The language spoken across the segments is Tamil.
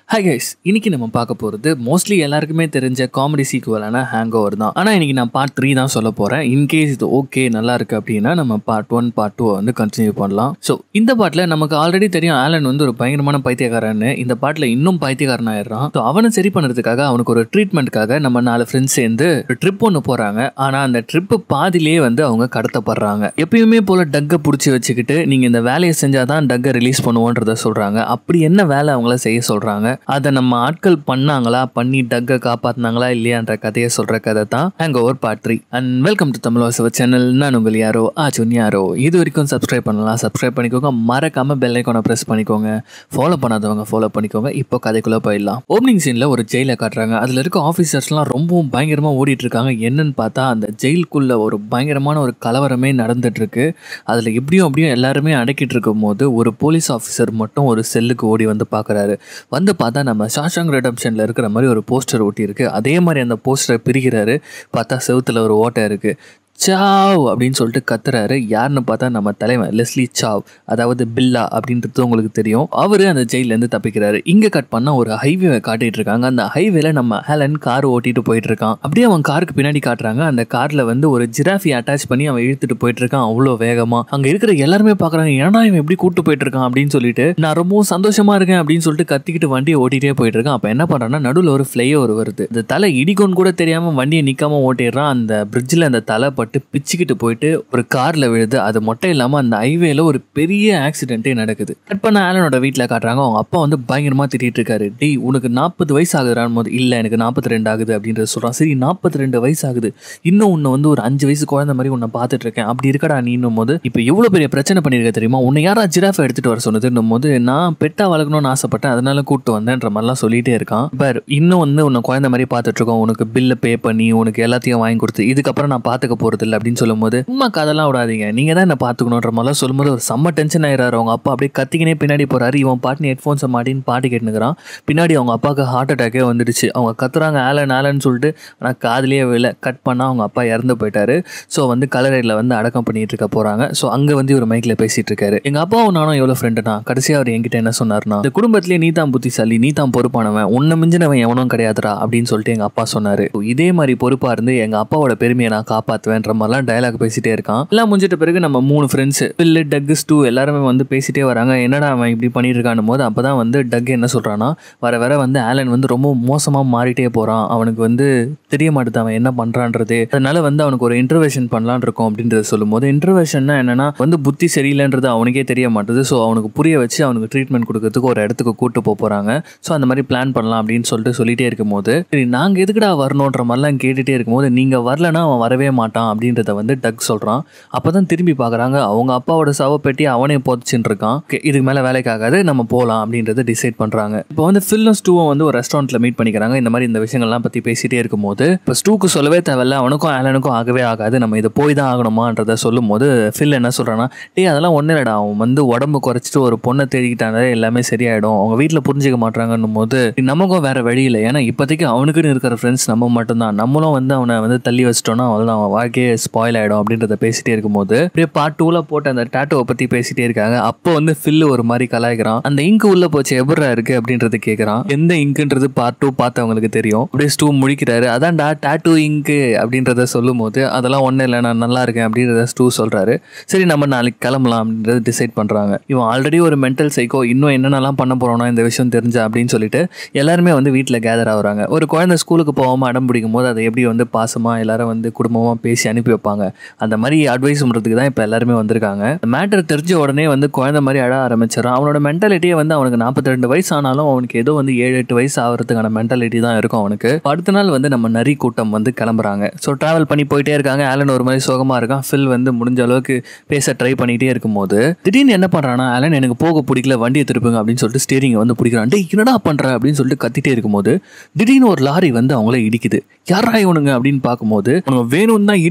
ஹை கைஸ் இன்னைக்கு நம்ம பார்க்க போகிறது மோஸ்ட்லி எல்லாருக்குமே தெரிஞ்ச காமெடி சீக்குவலான ஹேங் ஓவர் தான் ஆனால் இன்னைக்கு நான் பார்ட் த்ரீ தான் சொல்ல போகிறேன் இன்கேஸ் இது ஓகே நல்லா இருக்கு அப்படின்னா நம்ம பார்ட் ஒன் பார்ட் டூ வந்து கண்டினியூ பண்ணலாம் ஸோ இந்த பாட்டில் நமக்கு ஆல்ரெடி தெரியும் ஆலன் வந்து ஒரு பயங்கரமான பைத்தியக்காரன்னு இந்த பாட்டில் இன்னும் பைத்தியக்காரன் ஆயிடுறான் ஸோ அவனை சரி பண்ணுறதுக்காக அவனுக்கு ஒரு ட்ரீட்மெண்ட்டுக்காக நம்ம நாலு ஃப்ரெண்ட்ஸ் சேர்ந்து ஒரு ட்ரிப் ஒன்று போகிறாங்க ஆனால் அந்த ட்ரிப்பு பாதியிலேயே வந்து அவங்க கடத்தப்படுறாங்க எப்பயுமே போல் டக்கை பிடிச்சி வச்சுக்கிட்டு நீங்கள் இந்த வேலையை செஞ்சால் தான் டக்கை ரிலீஸ் பண்ணுவோன்றத சொல்கிறாங்க அப்படி என்ன வேலை அவங்கள செய்ய சொல்கிறாங்க அதை நம்ம ஆட்கள் பண்ணாங்களா பண்ணி டக்கை காப்பாத்தினாங்களா இல்லையான்ற கதையை சொல்ற கதை தான் hangover part three and welcome to Tamil வாசவ சேனல் நான் உங்கள் யாரோ ஆச்சுன் யாரோ இது வரைக்கும் சப்ஸ்கிரைப் பண்ணலாம் சப்ஸ்கிரைப் பண்ணிக்கோங்க மறக்காம பெல் ஐக்கானை ப்ரெஸ் பண்ணிக்கோங்க ஃபாலோ பண்ணாதவங்க ஃபாலோ பண்ணிக்கோங்க இப்போ கதைக்குள்ள போயிடலாம் ஓப்பனிங் சீனில் ஒரு ஜெயிலை காட்டுறாங்க அதில் இருக்க ஆஃபீஸர்ஸ்லாம் ரொம்பவும் பயங்கரமாக ஓடிட்டு இருக்காங்க என்னன்னு பார்த்தா அந்த ஜெயிலுக்குள்ள ஒரு பயங்கரமான ஒரு கலவரமே நடந்துட்டு இருக்கு அதில் எப்படியும் அப்படியும் எல்லாருமே அடக்கிட்டு இருக்கும் போது ஒரு போலீஸ் ஆஃபீஸர் மட்டும் ஒரு செல்லுக்கு ஓடி வந்து பார்க்குறாரு வந்து பார்த்தா நம்ம ஷாஷாங் ரெடம்ஷனில் இருக்கிற மாதிரி ஒரு போஸ்டர் ஒட்டியிருக்கு அதே மாதிரி அந்த போஸ்டரை பிரிக்கிறாரு பார்த்தா செவுத்துல ஒரு ஓட்டை இருக்குது சாவ் அப்படின்னு சொல்லிட்டு கத்துறாரு யாருன்னு பார்த்தா நம்ம தலைவன் லெஸ்லி சாவ் அதாவது பில்லா அப்படின்றது உங்களுக்கு தெரியும் அவர் அந்த ஜெயிலேருந்து தப்பிக்கிறாரு இங்கே கட் பண்ணால் ஒரு ஹைவேவை காட்டிட்டு இருக்காங்க அந்த ஹைவேல நம்ம ஹேலன் கார் ஓட்டிட்டு போயிட்டு இருக்கான் அப்படியே அவன் காருக்கு பின்னாடி காட்டுறாங்க அந்த காரில் வந்து ஒரு ஜிராஃபி அட்டாச் பண்ணி அவன் இழுத்துட்டு போயிட்டு இருக்கான் அவ்வளோ வேகமா அங்கே இருக்கிற எல்லாருமே பார்க்குறாங்க ஏன்னா இவன் எப்படி கூட்டு போயிட்டு இருக்கான் அப்படின்னு சொல்லிட்டு நான் ரொம்பவும் சந்தோஷமா இருக்கேன் அப்படின்னு சொல்லிட்டு கத்திக்கிட்டு வண்டியை ஓட்டிகிட்டே போயிட்டு இருக்கான் அப்போ என்ன பண்ணுறான்னா நடுவில் ஒரு ஃப்ளைஓவர் வருது இந்த தலை இடிக்கோன்னு கூட தெரியாமல் வண்டியை நிற்காம ஓட்டிடுறான் அந்த பிரிட்ஜில் அந்த தலை பட்டு பிச்சுக்கிட்டு போயிட்டு ஒரு காரில் விழுது அது மட்டும் இல்லாமல் அந்த ஹைவேல ஒரு பெரிய ஆக்சிடென்ட்டே நடக்குது கட் பண்ண ஆலனோட வீட்டில் காட்டுறாங்க அவங்க அப்பா வந்து பயங்கரமாக திட்டிட்டு இருக்காரு டேய் உனக்கு நாற்பது வயசு ஆகுதுறான் போது இல்லை எனக்கு நாற்பத்தி ரெண்டு ஆகுது அப்படின்றத சொல்கிறான் சரி நாற்பத்தி ரெண்டு வயசு ஆகுது இன்னும் உன்னை வந்து ஒரு அஞ்சு வயசு குழந்தை மாதிரி உன்னை பார்த்துட்டு இருக்கேன் அப்படி இருக்கடா நீன்னும் போது இப்போ எவ்வளோ பெரிய பிரச்சனை பண்ணியிருக்க தெரியுமா உன்னை யாரா ஜிராஃபை எடுத்துட்டு வர சொன்னதுன்னும் போது நான் பெட்டா வளர்க்கணும்னு ஆசைப்பட்டேன் அதனால கூப்பிட்டு வந்தேன்ற மாதிரிலாம் சொல்லிட்டே இருக்கான் பார் இன்னும் வந்து உன்னை குழந்தை மாதிரி பார்த்துட்டு இருக்கோம் உனக்கு பில்லை பே பண்ணி உனக்கு எல்லாத்தையும் வாங்கி கொடுத்து இதுக்கப்புறம் நான் பார்த்துக்க போறது இல்லை அப்படின்னு சொல்லும்போது சும்மா கதெல்லாம் விடாதீங்க நீங்க தான் என்ன பார்த்துக்கணுன்ற மாதிரிலாம் சொல்லும்போது ஒரு செம்ம டென்ஷன் ஆயிடுறாரு அவங்க அப்பா அப்படியே கத்திக்கினே பின்னாடி போறாரு இவன் பாட்டுன்னு ஹெட்ஃபோன்ஸை மாட்டின்னு பாட்டு கேட்டுனுக்கிறான் பின்னாடி அவங்க அப்பாவுக்கு ஹார்ட் அட்டாக்கே வந்துடுச்சு அவங்க கத்துறாங்க ஆலன் ஆலன்னு சொல்லிட்டு ஆனால் காதுலயே விழ கட் பண்ணால் அவங்க அப்பா இறந்து போயிட்டாரு ஸோ வந்து கலரையில் வந்து அடக்கம் பண்ணிட்டு இருக்க போறாங்க ஸோ அங்கே வந்து இவர் மைக்கில் பேசிட்டு இருக்காரு எங்க அப்பாவும் நானும் எவ்வளோ ஃப்ரெண்டுனா கடைசியாக அவர் என்கிட்ட என்ன சொன்னார்னா இந்த குடும்பத்திலேயே நீ தான் புத்திசாலி நீ தான் பொறுப்பானவன் உன்னை மிஞ்சினவன் எவனும் கிடையாதுடா அப்படின்னு சொல்லிட்டு எங்க அப்பா சொன்னாரு So, இதே மாதிரி பொறுப்பா இருந்து எங்க அப்பாவோட பெருமையை நான் காப்பாத்துவேன்ற மாதிரிலாம் டயலாக் பேசிட்டே இருக்கான் எல்லாம் முடிஞ்சிட்ட பிறகு நம்ம மூணு ஃப்ரெண்ட்ஸ் பில்லு டக்கு ஸ்டூ எல்லாருமே வந்து பேசிட்டே வராங்க என்னடா அவன் இப்படி பண்ணிட்டு இருக்கான்னு போது அப்பதான் வந்து டக் என்ன சொல்றான்னா வர வர வந்து ஆலன் வந்து ரொம்ப மோசமா மாறிட்டே போறான் அவனுக்கு வந்து தெரிய மாட்டுது அவன் என்ன பண்றான்றது அதனால வந்து அவனுக்கு ஒரு இன்டர்வெஷன் பண்ணலான் இருக்கும் அப்படின்றத சொல்லும்போது இன்டர்வெஷன்னா என்னன்னா வந்து புத்தி சரியில்லைன்றது அவனுக்கே தெரிய மாட்டுது ஸோ அவனுக்கு புரிய வச்சு அவனுக்கு ட்ரீட்மெண்ட் கொடுக்கறதுக்கு ஒரு இடத்துக்கு கூட்டு போக போறாங்க ஸோ அந்த மாதிரி பிளான் பண்ணலாம் அப்படின்னு சொல்லிட்டு சொல்லிட்டே இருக்கும்போது சரி நாங்கள் எதுக்குடா வரணுன்ற மாதிரிலாம் கேட்டுட்டே இருக்கும்போது நீங்கள் வரலனா அவன் வரவே மாட்டான் அப்படின்றத வந்து டக் சொல்கிறான் அப்போ தான் திரும்பி பார்க்குறாங்க அவங்க அப்பாவோட சவப்பெட்டி அவனே புதைச்சின்னு இருக்கான் Okay, இதுக்கு மேலே வேலைக்காகாது நம்ம போகலாம் அப்படின்றத டிசைட் பண்ணுறாங்க இப்போ வந்து ஃபில்லும் ஸ்டூவும் வந்து ஒரு ரெஸ்டாரண்ட்டில் மீட் பண்ணிக்கிறாங்க இந்த மாதிரி இந்த விஷயங்கள்லாம் பற்றி பேசிட்டே இருக்கும்போது இப்போ ஸ்டூக்கு சொல்லவே தேவையில்ல அவனுக்கும் ஆலனுக்கும் ஆகவே ஆகாது நம்ம இதை போய் தான் ஆகணுமான்றத சொல்லும் போது ஃபில் என்ன சொல்கிறான்னா டேய் அதெல்லாம் ஒன்றும் இல்லைடா அவன் வந்து உடம்பு குறைச்சிட்டு ஒரு பொண்ணை தேடிக்கிட்டாலே எல்லாமே சரியாயிடும் அவங்க வீட்டில் புரிஞ்சுக்க மாட்டாங்கன்னும் போது நமக்கும் வேற வழி இல்லை ஏன்னா இப்போதைக்கு அவனுக்குன்னு இருக்கிற ஃப்ரெண்ட்ஸ் நம்ம மட்டும்தான் நம்மளும் வந்து அவனை வந்து தள்ளி வச்சிட்டோம்னா அவ்வளோதான் அவன் வாழ்க்கையே ஸ்பாயில் ஆகிடும் அப்படின்றத பேசிட்டே இருக்கும்போது அப்படியே பார்ட் டூவில் போட்டு அந்த டேட்டோவை பற்றி பேசிட்டே இருக்காங்க அப்போ வந்து ஃபில்லு ஒரு மாதிரி கலாய்க்கிறான் அந்த இங்கு உள்ள போச்சு எவ்வளோ இருக்கு அப்படின்றது கேட்குறான் எந்த இங்க்குன்றது பார்ட் டூ பார்த்தவங்களுக்கு தெரியும் அப்படியே ஸ்டூ முடிக்கிறாரு அதான்டா டேட்டூ இங்கு அப்படின்றத சொல்லும் போது அதெல்லாம் ஒன்றும் இல்லை நான் நல்லா இருக்கேன் அப்படின்றத ஸ்டூ சொல்கிறாரு சரி நம்ம நாளைக்கு கிளம்பலாம் அப்படின்றத டிசைட் பண்ணுறாங்க இவன் ஆல்ரெடி ஒரு மென்டல் சைக்கோ இன்னும் என்னென்னலாம் பண்ண போகிறோம்னா இந்த விஷயம் தெரிஞ்சா அப்படின்னு சொல்லிட்டு எல்லாருமே வந்து வீட்டில் கேதர் ஆகுறாங்க ஒரு குழந்தை ஸ்கூலுக்கு போகாமல் அடம் பிடிக்கும் போது அதை எப்படி வந்து பாசமாக எல்லாரும் வந்து குடும்பமாக பேசி அனுப்பி வைப்பாங்க அந்த மாதிரி அட்வைஸ் பண்ணுறதுக்கு தான் இப்போ எல்லாருமே வந்திருக்காங்க மேட்டர் தெரிஞ்ச உடனே வந்து குழந்தை மாதிரி அழ ஆரம்பிச்சிடறான் அவனோட மென்டாலிட்டியே வந்து அவனுக்கு நாற்பத்தி ரெண்டு வயசு ஆனாலும் அவனுக்கு ஏதோ வந்து ஏழு எட்டு வயசு ஆகிறதுக்கான மென்டாலிட்டி தான் இருக்கும் அவனுக்கு அடுத்த நாள் வந்து நம்ம நரி கூட்டம் வந்து கிளம்புறாங்க ஸோ ட்ராவல் பண்ணி போயிட்டே இருக்காங்க ஆலன் ஒரு மாதிரி சோகமாக இருக்கான் ஃபில் வந்து முடிஞ்ச அளவுக்கு பேச ட்ரை பண்ணிகிட்டே இருக்கும்போது திடீர்னு என்ன பண்ணுறான்னா ஆலன் எனக்கு போக பிடிக்கல வண்டியை திருப்புங்க அப்படின்னு சொல்லிட்டு ஸ்டீரிங்கை வந்து பிடிக்கிறான் டேய் என்னடா பண்ணுற அப்படின்னு சொல்லிட்டு கத்திட்டே இருக்கும்போது திடீர்னு ஒரு லாரி வந்து அவங்கள இடிக்குது யாரா இவனுங்க அப்படின்னு பார்க்கும்போது உனக்கு வேணும்னு தான் இடி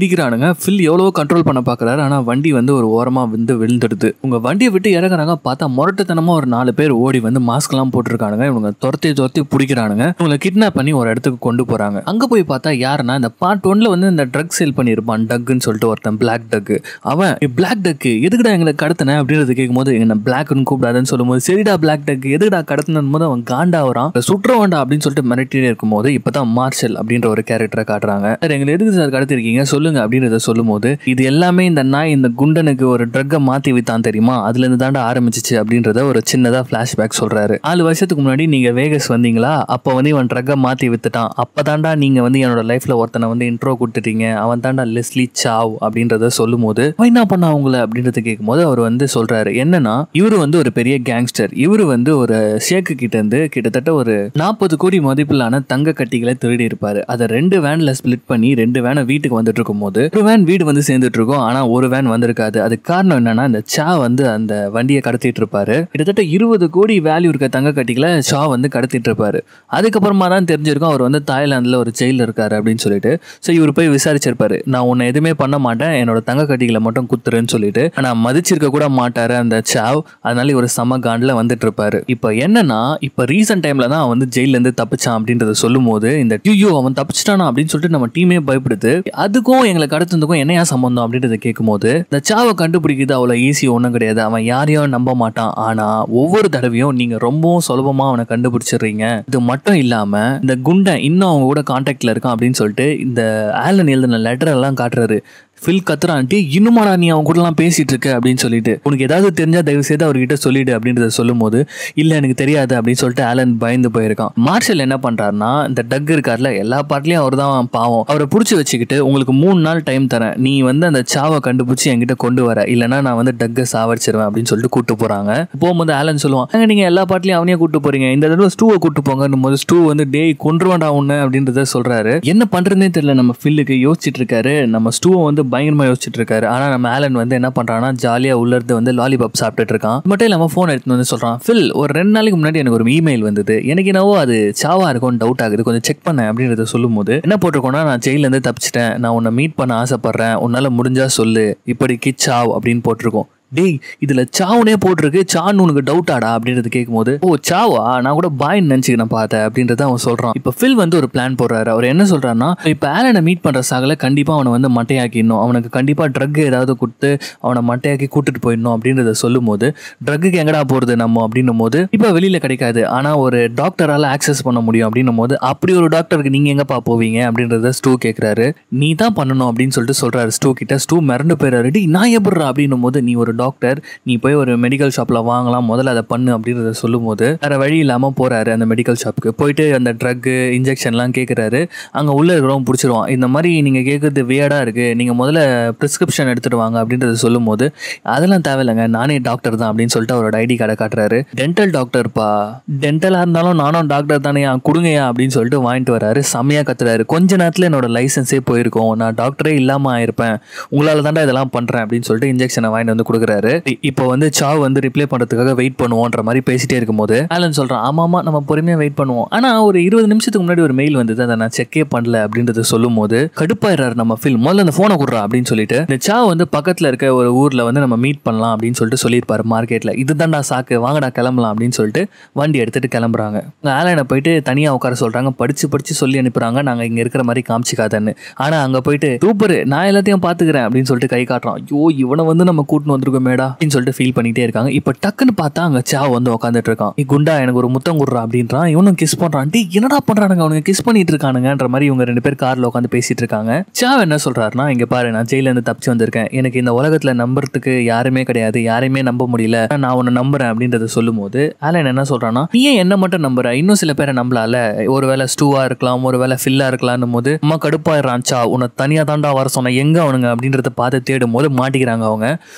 இடிக்கிறானுங்க ஃபில் எவ்வளவோ கண்ட்ரோல் பண்ண பார்க்குறாரு ஆனால் வண்டி வந்து ஒரு ஓரமாக வந்து விழுந்துடுது உங்கள் வண்டியை விட்டு இறங்குறாங்க பார்த்தா முரட்டுத்தனமாக ஒரு நாலு பேர் ஓடி வந்து மாஸ்க்லாம் போட்டிருக்கானுங்க இவங்க துரத்தி துரத்தி பிடிக்கிறானுங்க இவங்களை கிட்னாப் பண்ணி ஒரு இடத்துக்கு கொண்டு போகிறாங்க அங்கே போய் பார்த்தா யாருன்னா இந்த பார்ட் ஒன்ல வந்து இந்த ட்ரக் சேல் பண்ணியிருப்பான் டக்குன்னு சொல்லிட்டு ஒருத்தன் பிளாக் டக்கு அவன் பிளாக் டக்கு எதுக்குடா எங்களை கடத்தின அப்படின்றது கேட்கும்போது என்ன பிளாக்னு கூப்பிடாதுன்னு சொல்லும்போது சரிடா பிளாக் டக்கு எதுக்குடா கடத்தினு போது அவன் காண்டாவறான் சுற்ற வேண்டாம் அப்படின்னு சொல்லிட்டு மிரட்டிட்டே இருக்கும்போது இப்பதான் மார்ஷல் அப்படின்ற ஒரு கேரக்டரை காட்டுறாங்க சார் எங்களை எதுக்கு சார் கடத்திருக்கீங்க சொல்லுங்க அப்படின்றத சொல்லும்போது இது எல்லாமே இந்த நாய் இந்த குண்டனுக்கு ஒரு ட்ரக்கை மாத்தி வித்தான் தெரியுமா அதுல இருந்து தாண்டா ஆரம்பிச்சிச்சு அப்படின்றத ஒரு சின்னதா பிளாஷ்பேக் சொல்றாரு நாலு வருஷத்துக்கு முன்னாடி நீங்க வேகஸ் வந்தீங்களா அப்போ வந்து இவன் ட்ரக்கை மாத்தி வித்துட்டான் அப்பதான்டா நீங்க வந்து என்னோட லைஃப்ல ஒருத்தனை வந்து இன்ட்ரோ கொடுத்துட்டீங்க அவன் தாண்டா லெஸ்லி சாவ் அப்படின்றத சொல்லும்போது அவன் என்ன பண்ணா அவங்கள அப்படின்றத கேட்கும்போது அவர் வந்து சொல்றாரு என்னன்னா இவரு வந்து ஒரு பெரிய கேங்ஸ்டர் இவரு வந்து ஒரு ஷேக்கு கிட்ட இருந்து கிட்டத்தட்ட ஒரு நாற்பது கோடி மதிப்பிலான தங்க கட்டிகளை திருடி இருப்பாரு அதை ரெண்டு வேன்ல ஸ்பிளிட் பண்ணி ரெண்டு வேனை வீட்டுக்கு வந்துட்டு இருக்கும்போது ஒரு வேன் வீடு வந்து சேர்ந்துட்டு இருக்கும் ஆனா ஒரு வேன் வந்திருக்காது அதுக்கு காரணம் என்னன்னா இந்த சா வந்து அந்த வண்டியை கடத்திட்டு இருப்பாரு கிட்டத்தட்ட இருபது கோடி வேல்யூ இருக்க தங்க கட்டிகளை ஷா வந்து கடத்திட்டு இருப்பாரு அதுக்கப்புறமா தான் தெரிஞ்சிருக்கும் அவர் வந்து தாய்லாந்துல ஒரு ஜெயில இருக்காரு அப்படின்னு சொல்லிட்டு ஸோ இவர் போய் விசாரிச்சிருப்பாரு நான் உன்னை எதுவுமே பண்ண மாட்டேன் என்னோட தங்க கட்டிகளை மட்டும் குத்துறேன்னு சொல்லிட்டு ஆனா மதிச்சிருக்க கூட மாட்டாரு அந்த சாவ் அதனால இவர் செம காண்டில் வந்துட்டு இருப்பாரு இப்போ என்னன்னா இப்போ ரீசன்ட் டைம்ல தான் அவன் வந்து ஜெயில இருந்து தப்பிச்சான் அப்படின்றத சொல்லும் போது இந்த டியூ அவன் தப்பிச்சிட்டானா அப்படின்னு சொல்லிட்டு நம்ம டீமே பயப்படுது அதுக்கும் எங்களை கடத்துனதுக்கும் என்னையா சம்பந்தம் அப்படின்றத கேட்கும்போது இந்த சாவை கண்டுபிடிக்கிறது அவ்வளோ ஈஸி ஒன்றும் கிடையாது அவன் யாரையும் நம்ப மாட்டான் ஆனா ஒவ்வொரு தடவையும் நீங்க ரொம்பவும் சுலபமா அவனை கண்டுபிடிச்சிடுறீங்க இது மட்டும் இல்லாம இந்த குண்டை இன்னும் அவங்க கூட கான்டாக்ட்ல இருக்கான் அப்படின்னு சொல்லிட்டு இந்த ஆலன் எழுதின லெட்டர் எல்லாம் காட்டுறாரு ஃபில் கத்துறான்ட்டு இன்னுமாடா நீ அவன் கூடலாம் பேசிட்டு இருக்க அப்படின்னு சொல்லிட்டு உனக்கு ஏதாவது தெரிஞ்சா தயவு செய்து அவர்கிட்ட சொல்லிடு அப்படின்றத சொல்லும் போது இல்ல எனக்கு தெரியாது அப்படின்னு சொல்லிட்டு ஆலன் பயந்து போயிருக்கான் மார்ஷல் என்ன பண்றாருன்னா இந்த டக் இருக்கார்ல எல்லா பாட்லயும் அவர் தான் பாவம் அவரை பிடிச்சி வச்சுக்கிட்டு உங்களுக்கு மூணு நாள் டைம் தரேன் நீ வந்து அந்த சாவை கண்டுபிடிச்சி என்கிட்ட கொண்டு வர இல்லைன்னா நான் வந்து டக்கை சாவடிச்சிருவேன் அப்படின்னு சொல்லிட்டு கூட்டு போறாங்க போகும்போது ஆலன் சொல்லுவான் "ஏங்க, நீங்க எல்லா பாட்லயும் அவனையே கூட்டு போறீங்க இந்த தடவை ஸ்டூவை கூட்டு போங்கன்னும் போது ஸ்டூ வந்து டேய் கொன்றுவாண்டா உன்ன அப்படின்றத சொல்றாரு என்ன பண்றதுனே தெரியல நம்ம ஃபில்லுக்கு யோசிச்சுட்டு இருக்காரு நம்ம ஸ்டூவை வந்து பயங்கரமா யோசிச்சுட்டு இருக்காரு ஆனா நம்ம ஆலன் வந்து என்ன பண்றான்னா ஜாலியா உள்ள இருந்து வந்து லாலிபாப் சாப்பிட்டுட்டு இருக்கான் இது மட்டும் இல்லாம ஃபோன் எடுத்து வந்து சொல்றான் ஃபில் ஒரு ரெண்டு நாளைக்கு முன்னாடி எனக்கு ஒரு இமெயில் வந்தது எனக்கு என்னவோ அது சாவா இருக்கும்னு டவுட் ஆகுது கொஞ்சம் செக் பண்ணேன் அப்படின்றத சொல்லும்போது என்ன போட்டிருக்கோம்னா நான் ஜெயில இருந்து தப்பிச்சிட்டேன் நான் உன்னை மீட் பண்ண ஆசைப்படுறேன் உன்னால முடிஞ்சா சொல்லு இப்படிக்கு சாவ் அப்படின்னு போட்டிருக்கோம் டேய் இதுல சாவுனே போட்டிருக்கு சான்னு உனக்கு டவுட் ஆடா அப்படின்றது கேட்கும்போது ஓ சாவா நான் கூட பாய்ன்னு நினச்சிக்கிறேன் பார்த்தேன் அப்படின்றத அவன் சொல்றான் இப்போ ஃபில் வந்து ஒரு பிளான் போடுறாரு அவர் என்ன சொல்றாருன்னா இப்போ ஆலனை மீட் பண்ற சாகல கண்டிப்பா அவனை வந்து மட்டையாக்கிடணும் அவனுக்கு கண்டிப்பா ட்ரக் ஏதாவது கொடுத்து அவனை மட்டையாக்கி கூட்டிட்டு போயிடணும் அப்படின்றத சொல்லும் போது ட்ரக்குக்கு எங்கடா போறது நம்ம அப்படின்னும் போது இப்போ வெளியில கிடைக்காது ஆனா ஒரு டாக்டரால ஆக்சஸ் பண்ண முடியும் அப்படின்னும் போது அப்படி ஒரு டாக்டருக்கு நீங்க எங்கப்பா போவீங்க அப்படின்றத ஸ்டூ கேட்குறாரு நீ தான் பண்ணணும் அப்படின்னு சொல்லிட்டு சொல்றாரு ஸ்டூ கிட்ட ஸ்டூ மிரண்டு போயிடாரு "டேய், நான் எப்படிறா அப்படின்னும் போது நீ ஒரு டாக்டர் நீ போய் ஒரு மெடிக்கல் ஷாப்ல வாங்கலாம் முதல்ல அதை பண்ணு அப்படின்றத சொல்லும்போது வேற வழி இல்லாம போறாரு அந்த மெடிக்கல் ஷாப்புக்கு போயிட்டு அந்த ட்ரக் இன்ஜெக்ஷன்லாம் கேட்குறாரு அங்க உள்ள இருக்கிறவங்க பிடிச்சிருவான் இந்த மாதிரி நீங்க கேட்கறது வியடா இருக்கு நீங்க முதல்ல ப்ரிஸ்கிரிப்ஷன் எடுத்துட்டு வாங்க அப்படின்றத சொல்லும்போது அதெல்லாம் தேவையில்லைங்க நானே டாக்டர் தான் அப்படின்னு சொல்லிட்டு அவரோட ஐடி கார்டை காட்டுறாரு டென்டல் டாக்டர்ப்பா டென்டலா இருந்தாலும் நானும் டாக்டர் தானேயா கொடுங்கயா அப்படின்னு சொல்லிட்டு வாங்கிட்டு வராரு செம்மையா கத்துறாரு கொஞ்ச நேரத்துல என்னோட லைசன்ஸே போயிருக்கும் நான் டாக்டரே இல்லாம ஆயிருப்பேன் உங்களால தாண்டா இதெல்லாம் பண்றேன் அப்படின்னு சொல்லிட்டு இன்ஜெக்ஷனை வாங்கிட்டு வந்து கொடுக்குறாரு இ- இப்போ வந்து சாவ் வந்து ரிப்ளை பண்றதுக்காக வெயிட் பண்ணுவோன்ற மாதிரி பேசிட்டே இருக்கும்போது ஆலன் சொல்றான் ஆமா ஆமா நம்ம பொறுமையா வெயிட் பண்ணுவோம் ஆனா ஒரு இருபது நிமிஷத்துக்கு முன்னாடி ஒரு மெயில் வந்தது அதை நான் செக்கே பண்ணல அப்படின்றத சொல்லும் போது கடுப்பாயிடுறாரு நம்ம ஃபில் முதல்ல அந்த போனை கொடுறா அப்படின்னு சொல்லிட்டு இந்த சாவ் வந்து பக்கத்துல இருக்க ஒரு ஊர்ல வந்து நம்ம மீட் பண்ணலாம் அப்படின்னு சொல்லிட்டு சொல்லியிருப்பாரு மார்க்கெட்ல இதுதான்டா சாக்கு வாங்கடா கிளம்பலாம் அப்படின்னு சொல்லிட்டு வண்டி எடுத்துட்டு கிளம்புறாங்க ஆலனை போயிட்டு தனியா உட்கார சொல்றாங்க படிச்சு படிச்சு சொல்லி அனுப்புறாங்க நாங்க இங்க இருக்கிற மாதிரி காமிச்சிக்காதன்னு ஆனா அங்க போயிட்டு சூப்பர் நான் எல்லாத்தையும் பாத்துக்கிறேன் அப்படின்னு சொல்லிட்டு கை காட்டுறான் ஐயோ இவனை வந்து நம்ம கூட்டின்னு வந்திருக்கோம் மேடா அப்படின்னு சொல்லிட்டு ஃபீல் பண்ணிட்டே இருக்காங்க இப்ப டக்குன்னு பார்த்தா அங்க சாவ் வந்து உட்காந்துட்டு இருக்கான் "ஏய், குண்டா எனக்கு ஒரு முத்தம் குடுறா அப்படின்றான் இவனும் கிஸ் பண்றான் டேய் என்னடா பண்றானுங்க அவனுங்க கிஸ் பண்ணிட்டு இருக்கானுங்கன்ற மாதிரி இவங்க ரெண்டு பேர் கார்ல உட்காந்து பேசிட்டு இருக்காங்க சாவ் என்ன சொல்றாருன்னா இங்க பாரு நான் ஜெயில இருந்து தப்பிச்சு வந்திருக்கேன் எனக்கு இந்த உலகத்துல நம்புறதுக்கு யாருமே கிடையாது யாரையுமே நம்ப முடியல நான் உன்னை நம்புறேன் அப்படின்றத சொல்லும்போது ஆலன் என்ன சொல்றான்னா நீ ஏன் என்ன மட்டும் நம்புற இன்னும் சில பேரை நம்பலால ஒருவேளை ஸ்டூவா இருக்கலாம் ஒருவேளை ஃபில்லா இருக்கலாம்னு போது அம்மா கடுப்பாயிடுறான் சா உன்னை தனியா தாண்டா வர சொன்னேன் எங்க அவனுங்க அப்படின்றத பார்த்து தேடும் போது மாட்டிக்கிறாங்க அவங்க ஸோ ஒரு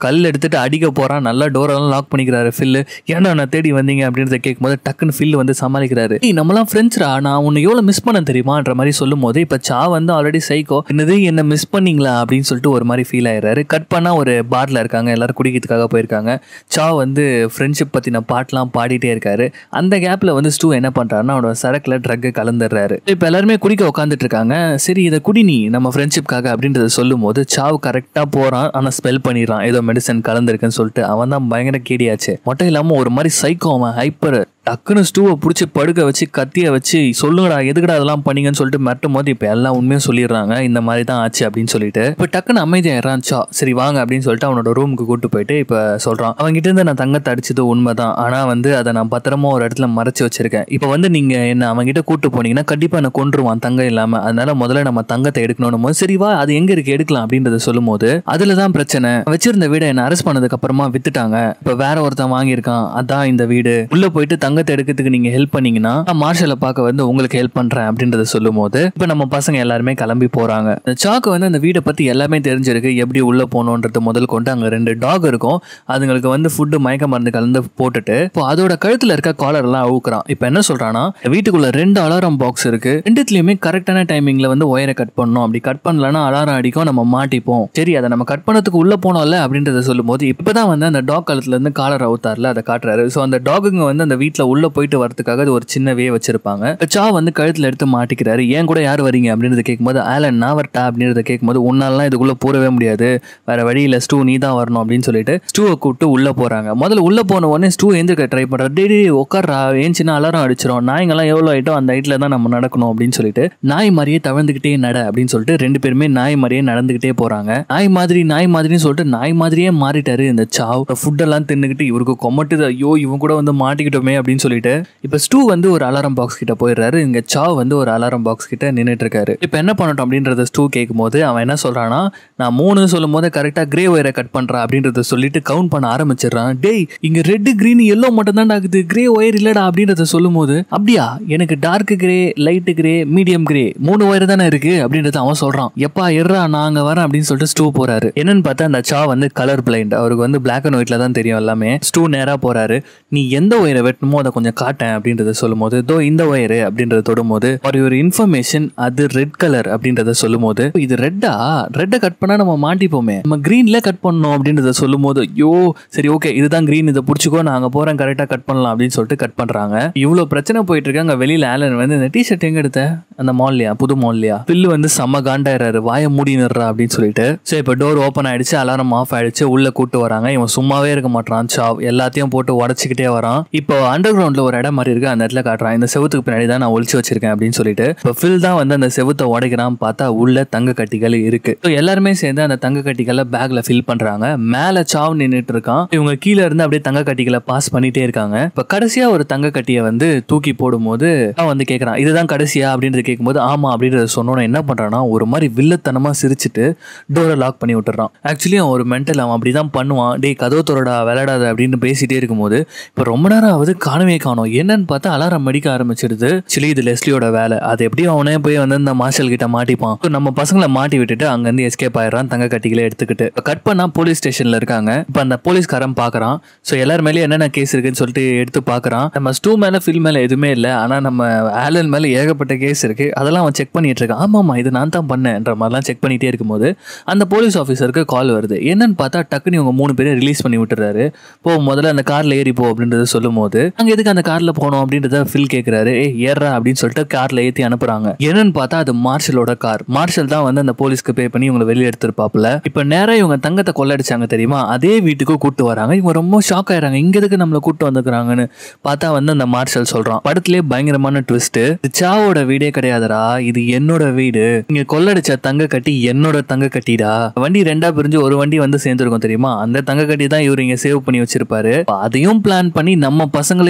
கல் எடுத்துட்டு அடிக்க போறான் நல்லா டோரெல்லாம் லாக் பண்ணிக்கிறாரு ஃபில்லு ஏன்டா நான் தேடி வந்தீங்க அப்படின்றத கேட்கும்போது டக்குன்னு ஃபில் வந்து சமாளிக்கிறாரு "ஏய், நம்மலாம் ஃப்ரெண்ட்ஸ்ரா நான் உன்னை எவ்வளவு மிஸ் பண்ண தெரியுமான்ற மாதிரி சொல்லும் போது இப்ப சா வந்து ஆல்ரெடி சைக்கோ என்னது என்ன மிஸ் பண்ணீங்களா அப்படின்னு சொல்லிட்டு ஒரு மாதிரி ஃபீல் ஆயிடுறாரு கட் பண்ணா ஒரு பார்ல இருக்காங்க எல்லாரும் குடிக்கிறதுக்காக போயிருக்காங்க சா வந்து ஃப்ரெண்ட்ஷிப் பத்தின பாட்டெல்லாம் பாடிட்டே இருக்காரு அந்த கேப்ல வந்து ஸ்டூ என்ன பண்றாருன்னா அவனோட சரக்குல ட்ரக் கலந்துடுறாரு இப்ப எல்லாருமே குடிக்க உட்காந்துட்டு இருக்காங்க சரி இதை குடி நீ நம்ம ஃப்ரெண்ட்ஷிப்காக அப்படின்றத சொல்லும் போது சாவ் கரெக்டா போறான் ஆனா ஸ்பெல் பண்ணிடுறான் ஏதோ மெடிசன் கலந்துருக்குன்னு சொல்லிட்டு அவன் தான் பயங்கர கேடியாச்சு மட்டும் இல்லாம ஒரு மாதிரி சைக்கோ அவன் ஹைப்பர் டக்குன்னு ஸ்டூவை பிடிச்சி படுக்க வச்சு கத்திய வச்சு சொல்லுங்கடா எதுக்குடா அதெல்லாம் பண்ணீங்கன்னு சொல்லிட்டு மிரட்டும் போது இப்போ எல்லாம் உண்மையும் சொல்லிடுறாங்க இந்த மாதிரி தான் ஆச்சு அப்படின்னு சொல்லிட்டு இப்போ டக்குன்னு அமைதியாயிடுறான் சா சரி வாங்க அப்படின்னு சொல்லிட்டு அவனோட ரூமுக்கு கூட்டு போயிட்டு இப்போ சொல்றான் அவன்கிட்ட இருந்து நான் தங்கத்தை அடிச்சது உண்மைதான் ஆனா வந்து அதை நான் பத்திரமா ஒரு இடத்துல மறைச்சு வச்சிருக்கேன் இப்போ வந்து நீங்க என்ன அவன்கிட்ட கூட்டு போனீங்கன்னா கண்டிப்பா என்ன கொன்றுவான் தங்கம் இல்லாம அதனால முதல்ல நம்ம தங்கத்தை எடுக்கணும் போது சரி வா அது எங்க இருக்கு எடுக்கலாம் அப்படின்றத சொல்லும் போது அதுல தான் பிரச்சனை வச்சிருந்த வீடை என்ன அரெஸ்ட் பண்ணதுக்கு அப்புறமா வித்துட்டாங்க இப்போ வேற ஒருத்தன் வாங்கியிருக்கான் அதான் இந்த வீடு உள்ள போயிட்டு தங்கத்தை எடுக்கிறதுக்கு நீங்க ஹெல்ப் பண்ணீங்கன்னா நான் மார்ஷலை பார்க்க வந்து உங்களுக்கு ஹெல்ப் பண்றேன் அப்படின்றத சொல்லும் போது இப்போ நம்ம பசங்க எல்லாருமே கிளம்பி போறாங்க இந்த சாக்கு வந்து அந்த வீடை பத்தி எல்லாமே தெரிஞ்சிருக்கு எப்படி உள்ள போகணுன்றது முதல் கொண்டு அங்க ரெண்டு டாக் இருக்கும் அதுங்களுக்கு வந்து ஃபுட்டு மயக்க மருந்து கலந்து போட்டுட்டு இப்போ அதோட கழுத்துல இருக்க காலர் எல்லாம் அவுக்குறான் இப்போ என்ன சொல்றான்னா வீட்டுக்குள்ள ரெண்டு அலாரம் பாக்ஸ் இருக்கு ரெண்டுத்துலயுமே கரெக்டான டைமிங்ல வந்து ஒயரை கட் பண்ணணும் அப்படி கட் பண்ணலன்னா அலாரம் அடிக்கும் நம்ம மாட்டிப்போம் சரி அதை நம்ம கட் பண்ணதுக்கு உள்ள போனோம்ல அப்படின்றத சொல்லும்போது இப்பதான் வந்து அந்த டாக் கழுத்துல இருந்து காலர் அவுத்தார்ல அதை காட்டுறாரு ஸோ அந்த டாகுங்க வந்து அந்த வீட்டுல உள்ள போயிட்டு வரதுக்காக அது ஒரு சின்ன வே வச்சிருப்பாங்க சா வந்து கழுத்துல எடுத்து மாட்டிக்கிறாரு ஏன் கூட யார் வரீங்க அப்படின்றத கேட்கும்போது ஆலன் நான் வரட்டா அப்படின்றத கேட்கும்போது உன்னாலாம் இதுக்குள்ள போறவே முடியாது வேற வழி இல்ல ஸ்டூ நீ தான் வரணும் அப்படின்னு சொல்லிட்டு ஸ்டூவை கூப்பிட்டு உள்ள போறாங்க முதல்ல உள்ள போன உடனே ஸ்டூ எந்திரிக்க ட்ரை பண்றாரு டே டே உட்கார்றா ஏன் சின்ன அலாரம் அடிச்சிரும் நாய்ங்கெல்லாம் எவ்வளோ ஆயிட்டோ அந்த ஹைட்ல தான் நம்ம நடக்கணும் அப்படின்னு சொல்லிட்டு நாய் மாதிரியே தவழ்ந்துகிட்டே நட அப்படின்னு சொல்லிட்டு ரெண்டு பேருமே நாய் மாதிரியே நடந்துகிட்டே போறாங்க நாய் மாதிரி நாய் மாதிரின்னு சொல்லிட்டு நாய் மாதிரியே மாறிட்டாரு இந்த சாவ் ஃபுட் எல்லாம் தின்னுக்கிட்டு இவருக்கு கொமட்டுது ஐயோ இவன் கூட வந்து மாட்டிக்கிட்டோமே அப்படின்னு சொல்லிட்டு இப்ப ஸ்டூ வந்து ஒரு அலாரம் பாக்ஸ் கிட்ட போயிடுறாரு இங்க சாவ் வந்து ஒரு அலாரம் பாக்ஸ் கிட்ட நின்னுட்டு இருக்காரு இப்ப என்ன பண்ணட்டும் அப்படின்றத ஸ்டூ கேட்கும்போது அவன் என்ன சொல்றான்னா நான் மூணு சொல்லும் போது கரெக்டா கிரே ஒயரை கட் பண்றா அப்படின்றத சொல்லிட்டு கவுண்ட் பண்ண ஆரம்பிச்சிடுறான் டேய் இங்க ரெட் கிரீன் எல்லோ மட்டும் தான் ஆகுது கிரே ஒயர் இல்லடா அப்படின்றத சொல்லும் போது அப்படியா எனக்கு dark grey light grey medium grey மூணு ஒயர் தானே இருக்கு அப்படின்றத அவன் சொல்றான் எப்பா எர்றா நான் அங்க வரேன் அப்படின்னு சொல்லிட்டு ஸ்டூ போறாரு என்னன்னு பார்த்தா அந்த சா வந்து கலர் பிளைண்ட் அவருக்கு வந்து பிளாக் அண்ட் ஒயிட்ல தான் தெரியும் எல்லாமே ஸ்டூ நேரா போறாரு நீ எந்த ஒயரை வெட்டணுமோ அதை கொஞ்சம் காட்டேன் அப்படின்றத சொல்லும்போது தோ இந்த ஒயரு அப்படின்றத தொடும்போது ஒரு ஒரு இன்ஃபர்மேஷன் அது ரெட் கலர் அப்படின்றத சொல்லும்போது இது ரெட்டா ரெட்டை கட் பண்ணா நம்ம மாட்டிப்போமே நம்ம கிரீன்ல கட் பண்ணணும் அப்படின்றத சொல்லும்போது ஐயோ சரி ஓகே இதுதான் கிரீன் இதை பிடிச்சிக்கோ நான் அங்க போறேன் கரெக்டா கட் பண்ணலாம் அப்படின்னு சொல்லிட்டு கட் பண்றாங்க இவ்வளவு பிரச்சனை போயிட்டு இருக்கு அங்க வெளியில ஆலன் வந்து இந்த டிஷர்ட் எங்க எடுத்த அந்த மால்லையா புது மால்லையா பில்லு வந்து செம்ம காண்டாயிராரு வாய மூடினுறா அப்படின்னு சொல்லிட்டு சரி இப்போ டோர் ஓப்பன் ஆயிடுச்சு அலாரம் ஆஃப் ஆயிடுச்சு உள்ள கூட்டு வராங்க இவன் சும்மாவே இருக்க மாட்டான் சாவ் எல்லாத்தையும் போட்டு உடச்சிக்கிட்டே வரான் இப்போ அண்டர் கிரவுண்ட்ல ஒரு இடம் மாதிரி இருக்கு அந்த இடத்துல காட்டுறான் இந்த செவுத்துக்கு பின்னாடி தான் நான் ஒளிச்சு வச்சிருக்கேன் அப்படின்னு சொல்லிட்டு இப்போ ஃபில் தான் வந்து அந்த செவுத்தை உடைக்கிறான் பார்த்தா உள்ள தங்க கட்டிகள் இருக்கு ஸோ எல்லாருமே சேர்ந்து அந்த தங்க கட்டிகளை பேக்ல ஃபில் பண்றாங்க மேல சாவ் நின்னுட்டு இருக்கான் இவங்க கீழே இருந்து அப்படியே தங்க கட்டிகளை பாஸ் பண்ணிட்டே இருக்காங்க இப்போ கடைசியா ஒரு தங்க கட்டியை வந்து தூக்கி போடும்போது அவன் வந்து கேட்கறான் இதுதான் கடைசியா அப்படின்றது கேட்கும்போது ஆமா அப்படின்றத சொன்னோன்னு என்ன பண்றான்னா ஒரு மாதிரி வில்லத்தனமா சிரிச்சிட்டு டோரை லாக் பண்ணி விட்டுறான் ஆக்சுவலி அவன் ஒரு மென்டல் அவன் அப்படிதான் பண்ணுவான் டேய் கதவு தோறடா விளையாடாத அப்படின்னு பேசிட்டே இருக்கும்போது இப்போ ரொம்ப நேரம் ஆகுது காணவே காணோம் என்னன்னு பார்த்தா அலாரம் அடிக்க ஆரம்பிச்சிடுது ஆக்சுவலி இது லெஸ்லியோட வேலை அது எப்படியும் அவனே போய் வந்து இந்த மார்ஷல் கிட்ட மாட்டிப்பான் So, நம்ம பசங்களை மாட்டி விட்டுட்டு அங்கேருந்து எஸ்கேப் ஆயிடுறான் தங்க கட்டிகளை எடுத்துக்கிட்டு இப்போ கட் பண்ணா போலீஸ் ஸ்டேஷன்ல இருக்காங்க இப்போ அந்த போலீஸ்காரன் பார்க்கறான் ஸோ எல்லார் மேலேயும் என்னென்ன கேஸ் இருக்குன்னு சொல்லிட்டு எடுத்து பார்க்கறான் நம்ம ஸ்டூ மேல ஃபில் மேல எதுவுமே இல்லை ஆனா நம்ம ஆலன் மேல ஏகப்பட்ட கேஸ் இருக்கு அதெல்லாம் அவன் செக் பண்ணிட்டு இருக்கான் ஆமாமா இது நான் தான் பண்ணேன்ற மாதிரிலாம் செக் பண்ணிட்டே இருக்கும்போது அந்த போலீஸ் ஆஃபீஸருக்கு கால் வருது என்னன்னு பார்த்தா டக்குன்னு இவங்க மூணு பேரும் ரிலீஸ் பண்ணி விட்டுறாரு போ முதல்ல அந்த கார்ல ஏறி போ அப்படின்றத சொல்லும் போது அங்க எதுக்கு அந்த கார்ல போனோம் அப்படின்றத ஃபில் கேக்குறாரு ஏ ஏறா அப்படின்னு சொல்லிட்டு கார்ல ஏத்தி அனுப்புறாங்க என்னன்னு பார்த்தா அது மார்ஷலோட கார் மார்ஷல் தான் வந்து அந்த போலீஸ்க்கு பே பண்ணி இவங்களை வெளியே எடுத்திருப்பாப்புல இப்ப நேரா இவங்க தங்கத்தை கொள்ளடிச்சாங்க தெரியுமா அதே வீட்டுக்கு கூட்டு வராங்க இவங்க ரொம்ப ஷாக் ஆயிடுறாங்க இங்க எதுக்கு நம்மள கூட்டு வந்துக்கிறாங்கன்னு பார்த்தா வந்து அந்த மார்ஷல் சொல்றான் படத்திலே பயங்கரமான ட்விஸ்ட் சாவோட வீடே கிடையாதுடா இது என்னோட வீடு இங்க கொள்ளடிச்ச தங்க கட்டி என்னோட தங்க கட்டிடா வண்டி ரெண்டா பிரிஞ்சு ஒரு வண்டி வந்து சேர்ந்துருக்கும் தெரியுமா அந்த தங்க கட்டி தான் இவர் இங்க சேவ் பண்ணி வச்சிருப்பாரு அப்ப அதையும் பிளான் பண்ணி நம்ம பசங்களையே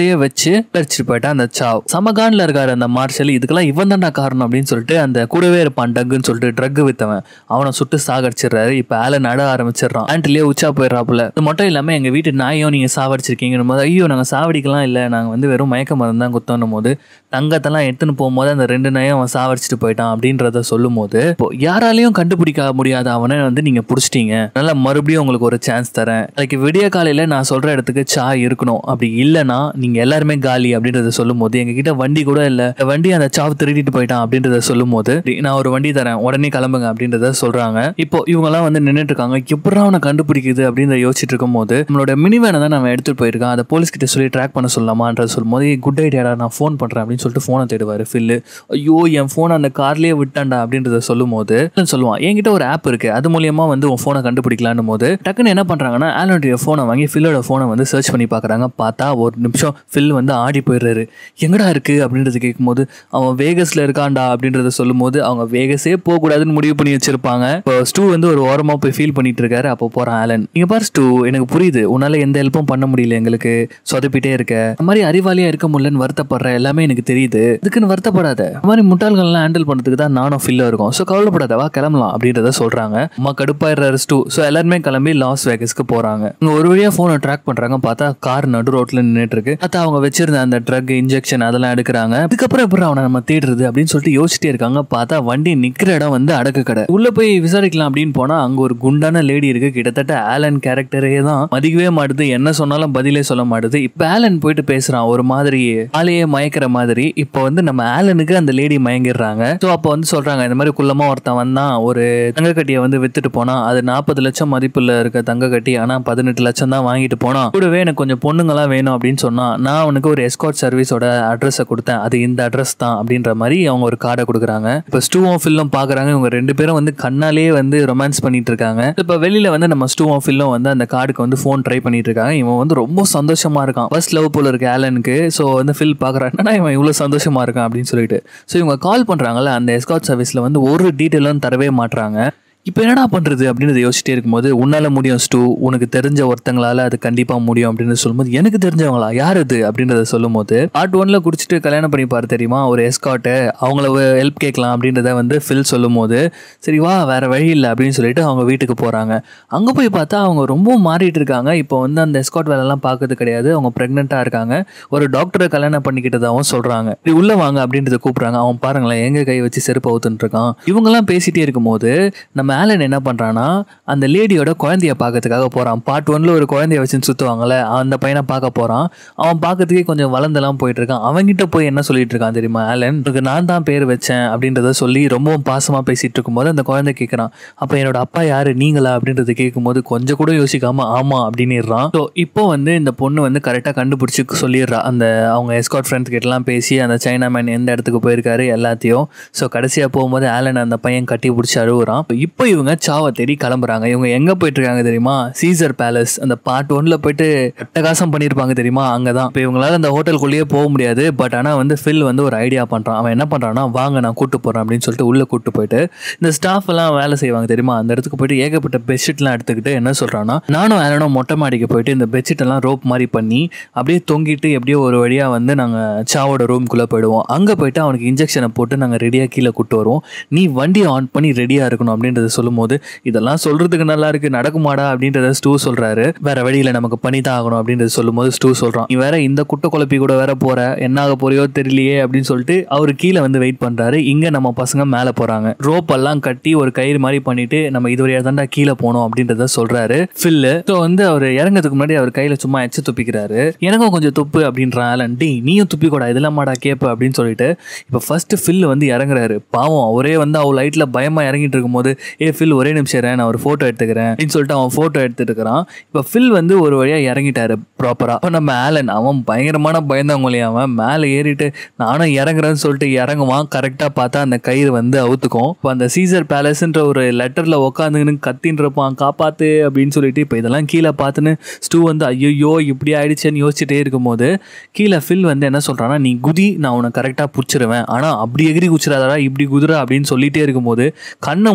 கூடயே வச்சு அடிச்சிட்டு போயிட்டான் அந்த சாவ் சமகான்ல இருக்காரு அந்த மார்ஷல் இதுக்கெல்லாம் இவன் தான்டா காரணம் அப்படின்னு சொல்லிட்டு அந்த கூடவே இருப்பான் டக்குன்னு சொல்லிட்டு ட்ரக் வித்தவன் அவனை சுட்டு சாகடிச்சிடுறாரு இப்ப ஆலன் நட ஆரம்பிச்சிடறான் ஆண்டிலே உச்சா போயிடுறாப்புல இது மட்டும் இல்லாம எங்க வீட்டு நாயும் நீங்க சாவடிச்சிருக்கீங்கன்னு போது ஐயோ நாங்க சாவடிக்கலாம் இல்ல நாங்க வந்து வெறும் மயக்க மருந்து தான் குத்தோன்னும் போது தங்கத்தெல்லாம் எடுத்துன்னு போகும்போது அந்த ரெண்டு நாயும் அவன் சாவடிச்சிட்டு போயிட்டான் அப்படின்றத சொல்லும் போது இப்போ யாராலையும் கண்டுபிடிக்க முடியாத அவனை வந்து நீங்க புடிச்சிட்டீங்க நல்லா மறுபடியும் உங்களுக்கு ஒரு சான்ஸ் தரேன் நாளைக்கு விடிய காலையில நான் சொல்ற இடத்துக்கு சா இருக்கணும் அப்படி இல்லைன்னா நீங்க எல்லாருமே காலி அப்படின்றத சொல்லும் போது எங்க கிட்ட வண்டி கூட இல்ல இந்த வண்டி அந்த சாவ் திருடிட்டு போயிட்டான் அப்படின்றத சொல்லும் போது நான் ஒரு வண்டி தரேன் உடனே கிளம்புங்க அப்படின்றத சொல்றாங்க இப்போ இவங்க எல்லாம் வந்து நின்னுட்டு இருக்காங்க எப்படா அவனை கண்டுபிடிக்குது அப்படின்னு யோசிச்சுட்டு இருக்கும் போது நம்மளோட மினி வேனை தான் நம்ம எடுத்துட்டு போயிருக்கான் அதை போலீஸ் கிட்ட சொல்லி ட்ராக் பண்ண சொல்லலாமான்ற சொல்லும் போது குட் ஐடியாடா நான் ஃபோன் பண்றேன் அப்படின்னு சொல்லிட்டு ஃபோனை தேடுவாரு ஃபில்லு ஐயோ என் ஃபோன் அந்த கார்லயே விட்டான்டா அப்படின்றத சொல்லும் போது சொல்லுவான் என்கிட்ட ஒரு ஆப் இருக்கு அது மூலியமா வந்து உன் ஃபோனை கண்டுபிடிக்கலான்னு போது டக்குன்னு என்ன பண்றாங்கன்னா ஆலனுடைய ஃபோனை வாங்கி ஃபில்லோட ஃபோனை வந்து சர்ச் பண்ணி பார்க்கறாங்க பார்த்தா ஒரு நிமிஷம் ஃபில் வந்து ஆடி போயிடுறாரு எங்கடா இருக்கு அப்படின்றது கேட்கும்போது அவன் வேகஸ்ல இருக்கான்டா அப்படின்றத சொல்லும் போது அவங்க வேகஸே போகக்கூடாதுன்னு முடிவு பண்ணி வச்சிருப்பாங்க இப்போ ஸ்டூ வந்து ஒரு ஓரமா போய் ஃபீல் பண்ணிட்டு இருக்காரு அப்போ போறான் ஆலன் நீங்க பாரு ஸ்டூ எனக்கு புரியுது உன்னால எந்த ஹெல்ப்பும் பண்ண முடியல எங்களுக்கு சொதப்பிட்டே இருக்க இந்த மாதிரி அறிவாளியா இருக்க முடியலன்னு வருத்தப்படுற எல்லாமே எனக்கு தெரியுது இதுக்குன்னு வருத்தப்படாத இந்த மாதிரி முட்டாள்கள்லாம் ஹேண்டில் பண்றதுக்கு தான் நானும் ஃபில்லா இருக்கும் ஸோ கவலைப்படாத வா கிளம்பலாம் அப்படின்றத சொல்றாங்க அம்மா கடுப்பாயிடுறாரு ஸ்டூ ஸோ எல்லாருமே கிளம்பி லாஸ் வேகஸ்க்கு போறாங்க இங்க ஒரு வழியா போனை ட்ராக் பண்றாங்க பார்த்தா கார் நடு ரோட்ல நின்னுட்டு இருக்கு பார்த்தா அவங்க வச்சிருந்த அந்த ட்ரக் இன்ஜெக்ஷன் அதெல்லாம் எடுக்கிறாங்க அதுக்கப்புறம் எப்படி அவனை நம்ம தேடுறது அப்படின்னு சொல்லிட்டு யோசிச்சிட்டே இருக்காங்க பார்த்தா வண்டி நிக்கிற இடம் வந்து அடக்கு கடை உள்ள போய் விசாரிக்கலாம் அப்படின்னு போனா அங்க ஒரு குண்டான லேடி இருக்கு கிட்டத்தட்ட ஆலன் கேரக்டரே தான் மதிக்கவே மாட்டுது என்ன சொன்னாலும் பதிலே சொல்ல மாட்டுது இப்ப ஆலன் போயிட்டு பேசுறான் ஒரு மாதிரி ஆளையே மயக்கிற மாதிரி இப்போ வந்து நம்ம ஆலனுக்கு அந்த லேடி மயங்கிடுறாங்க ஸோ அப்போ வந்து சொல்றாங்க இந்த மாதிரி குள்ளமா ஒருத்தன் வந்தான் ஒரு தங்க கட்டியை வந்து வித்துட்டு போனா அது நாற்பது லட்சம் மதிப்புல இருக்க தங்க கட்டி ஆனா பதினெட்டு லட்சம் தான் வாங்கிட்டு போனான் கூடவே எனக்கு கொஞ்சம் பொண்ணுங்களாம் வேணும் அப்படின்னு சொன்னா நான் அவனுக்கு ஒரு எஸ்கார்ட் சர்வீஸோட அட்ரஸை கொடுத்தேன் அது இந்த அட்ரஸ் தான் அப்படின்ற மாதிரி அவங்க ஒரு கார்டை கொடுக்குறாங்க இப்போ ஸ்டூவும் ஃபில்லும் பாக்குறாங்க இவங்க ரெண்டு பேரும் வந்து கண்ணாலே வந்து ரொமான்ஸ் பண்ணிட்டு இருக்காங்க இப்போ வெளியில வந்து நம்ம ஸ்டூவும் ஃபில்லும் வந்து அந்த கார்டுக்கு வந்து ஃபோன் ட்ரை பண்ணிட்டு இருக்காங்க இவன் வந்து ரொம்ப சந்தோஷமா இருக்கான் ஃபர்ஸ்ட் லவ் போல இருக்கு ஆலனுக்கு ஸோ வந்து ஃபில் பாக்குறாங்கன்னா இவன் இவ்வளவு சந்தோஷமா இருக்கான் அப்படின்னு சொல்லிட்டு ஸோ இவங்க கால் பண்றாங்கல்ல அந்த எஸ்கார்ட் சர்வீஸ்ல வந்து ஒரு டீட்டெயிலும் தரவே மாட்றாங்க இப்போ என்னடா பண்ணுறது அப்படின்னு யோசிச்சிட்டே இருக்கும்போது உன்னால் முடியும் ஸ்டூ உனக்கு தெரிஞ்ச ஒருத்தங்களால அது கண்டிப்பாக முடியும் அப்படின்னு சொல்லும்போது எனக்கு தெரிஞ்சவங்களா யார் இது அப்படின்றத சொல்லும்போது பார்ட் ஒன்ல குடிச்சிட்டு கல்யாணம் பண்ணிப்பாரு தெரியுமா ஒரு எஸ்காட்டு அவங்கள ஹெல்ப் கேட்கலாம் அப்படின்றத வந்து ஃபில் சொல்லும்போது சரி வா வேற வழி இல்லை அப்படின்னு சொல்லிட்டு அவங்க வீட்டுக்கு போகிறாங்க அங்கே போய் பார்த்தா அவங்க ரொம்ப மாறிட்டு இருக்காங்க இப்போ வந்து அந்த எஸ்காட் வேலைலாம் பார்க்கறது கிடையாது அவங்க ப்ரெக்னெண்ட்டாக இருக்காங்க ஒரு டாக்டரை கல்யாணம் பண்ணிக்கிட்டதாகவும் சொல்கிறாங்க இப்படி உள்ளே வாங்க அப்படின்றத கூப்பிட்றாங்க அவன் பாருங்களேன் எங்க கை வச்சு செருப்பு அவுத்துட்டு இருக்கான் இவங்கெல்லாம் பேசிட்டே இருக்கும்போது நம்ம ஆலன் என்ன பண்ணுறான்னா அந்த லேடியோட குழந்தைய பார்க்கறதுக்காக போகிறான் பார்ட் ஒன்ல ஒரு குழந்தைய வச்சுன்னு சுற்றுவாங்கல்ல அந்த பையனை பார்க்க போகிறான் அவன் பார்க்கறதுக்கே கொஞ்சம் வளர்ந்தெல்லாம் போயிட்டு இருக்கான் அவன்கிட்ட போய் என்ன சொல்லிட்டு இருக்கான் தெரியுமா ஆலன் உனக்கு நான் தான் பேர் வச்சேன் அப்படின்றத சொல்லி ரொம்பவும் பாசமாக பேசிட்டு இருக்கும்போது அந்த குழந்தை கேட்குறான் அப்போ என்னோட அப்பா யாரு நீங்களா அப்படின்றத கேட்கும்போது கொஞ்சம் கூட யோசிக்காம ஆமா அப்படின்னுறான் ஸோ இப்போ வந்து இந்த பொண்ணு வந்து கரெக்டாக கண்டுபிடிச்சி சொல்லிடுறா அந்த அவங்க எஸ்காட் ஃப்ரெண்ட் கிட்டலாம் பேசி அந்த சைனா மேன் எந்த இடத்துக்கு போயிருக்காரு எல்லாத்தையும் ஸோ கடைசியாக போகும்போது ஆலன் அந்த பையன் கட்டி பிடிச்சி அழுகுறான் இப்போ இவங்க சாவை தேடி கிளம்புறாங்க இவங்க எங்க போயிட்டு இருக்காங்க தெரியுமா சீசர் பேலஸ் அந்த பார்ட் ஒன்ல போயிட்டு அட்டகாசம் பண்ணியிருப்பாங்க தெரியுமா அங்கதான் இப்போ இவங்களால அந்த ஹோட்டலுக்குள்ளேயே போக முடியாது பட் ஆனால் வந்து ஃபில் வந்து ஒரு ஐடியா பண்றான் அவன் என்ன பண்றான்னா வாங்க நான் கூட்டு போறேன் அப்படின்னு சொல்லிட்டு உள்ள கூட்டு போயிட்டு இந்த ஸ்டாஃப் எல்லாம் வேலை செய்வாங்க தெரியுமா அந்த இடத்துக்கு போயிட்டு ஏகப்பட்ட பெட்ஷீட்லாம் எடுத்துக்கிட்டு என்ன சொல்றான்னா நானும் ஆலனும் மொட்டை மாடிக்கு போயிட்டு இந்த பெட்ஷீட் எல்லாம் ரோப் மாதிரி பண்ணி அப்படியே தொங்கிட்டு எப்படியோ ஒரு வழியா வந்து நாங்க சாவோட ரூம்குள்ள போயிடுவோம் அங்க போயிட்டு அவனுக்கு இன்ஜெக்ஷனை போட்டு நாங்க ரெடியா கீழே கூட்டு வருவோம் நீ வண்டியை ஆன் பண்ணி ரெடியா இருக்கணும் அப்படின்றத சொல்லும்போது இதெல்லாம் சொல்றதுக்கு நல்லா இருக்கு நடக்குமாடா அப்படின்றத ஸ்டூ சொல்றாரு வேற வழியில நமக்கு பண்ணி தான் ஆகணும் அப்படின்றத சொல்லும்போது ஸ்டூ சொல்றான் நீ வேற இந்த குட்டை குழப்பி கூட வேற போற என்ன ஆக போறியோ தெரியலையே அப்படின்னு சொல்லிட்டு அவர் கீழே வந்து வெயிட் பண்றாரு இங்க நம்ம பசங்க மேல போறாங்க ரோப் எல்லாம் கட்டி ஒரு கயிறு மாதிரி பண்ணிட்டு நம்ம இதுவரையா தாண்டா கீழே போனோம் அப்படின்றத சொல்றாரு ஃபில்லு ஸோ வந்து அவர் இறங்கறதுக்கு முன்னாடி அவர் கையில சும்மா எச்சு துப்பிக்கிறாரு எனக்கும் கொஞ்சம் துப்பு அப்படின்றான் ஆலன் டேய் நீயும் துப்பி கூட இதெல்லாம் மாடா கேப்பு அப்படின்னு சொல்லிட்டு இப்போ ஃபர்ஸ்ட் ஃபில் வந்து இறங்குறாரு பாவம் அவரே வந்து அவள் லைட்ல பயமா இறங்கிட்டு இருக்கும்போது ஏ ஃபில் ஒரே நிமிஷம் இரு, நான் ஒரு ஃபோட்டோ எடுத்துக்கிறேன் அப்படின்னு சொல்லிட்டு அவன் ஃபோட்டோ எடுத்துட்டு இருக்கிறான் இப்போ ஃபில் வந்து ஒரு வழியா இறங்கிட்டாரு ப்ராப்பரா இப்போ நம்ம ஆலன் அவன் பயங்கரமான பயந்தவங்களே அவன் மேலே ஏறிட்டு நானும் இறங்குறேன்னு சொல்லிட்டு இறங்குவான் கரெக்டாக பார்த்தா அந்த கயிறு வந்து அவுத்துக்கும் இப்போ அந்த சீசர் பேலஸ்ன்ற ஒரு லெட்டரில் உட்காந்துன்னு கத்தின்னு இருப்பான் காப்பாத்து அப்படின்னு சொல்லிட்டு இப்போ இதெல்லாம் கீழே பார்த்துன்னு ஸ்டூ வந்து ஐயோ இப்படி ஆயிடுச்சேன்னு யோசிச்சுட்டே இருக்கும்போது கீழே ஃபில் வந்து என்ன சொல்றான்னா நீ குதி நான் உன்னை கரெக்டாக பிடிச்சிருவேன் ஆனால் அப்படி எகிரி குச்சிடாதடா இப்படி குதிரை அப்படின்னு சொல்லிட்டே இருக்கும்போது கண்ணை மூடிக்கின்னு அவன்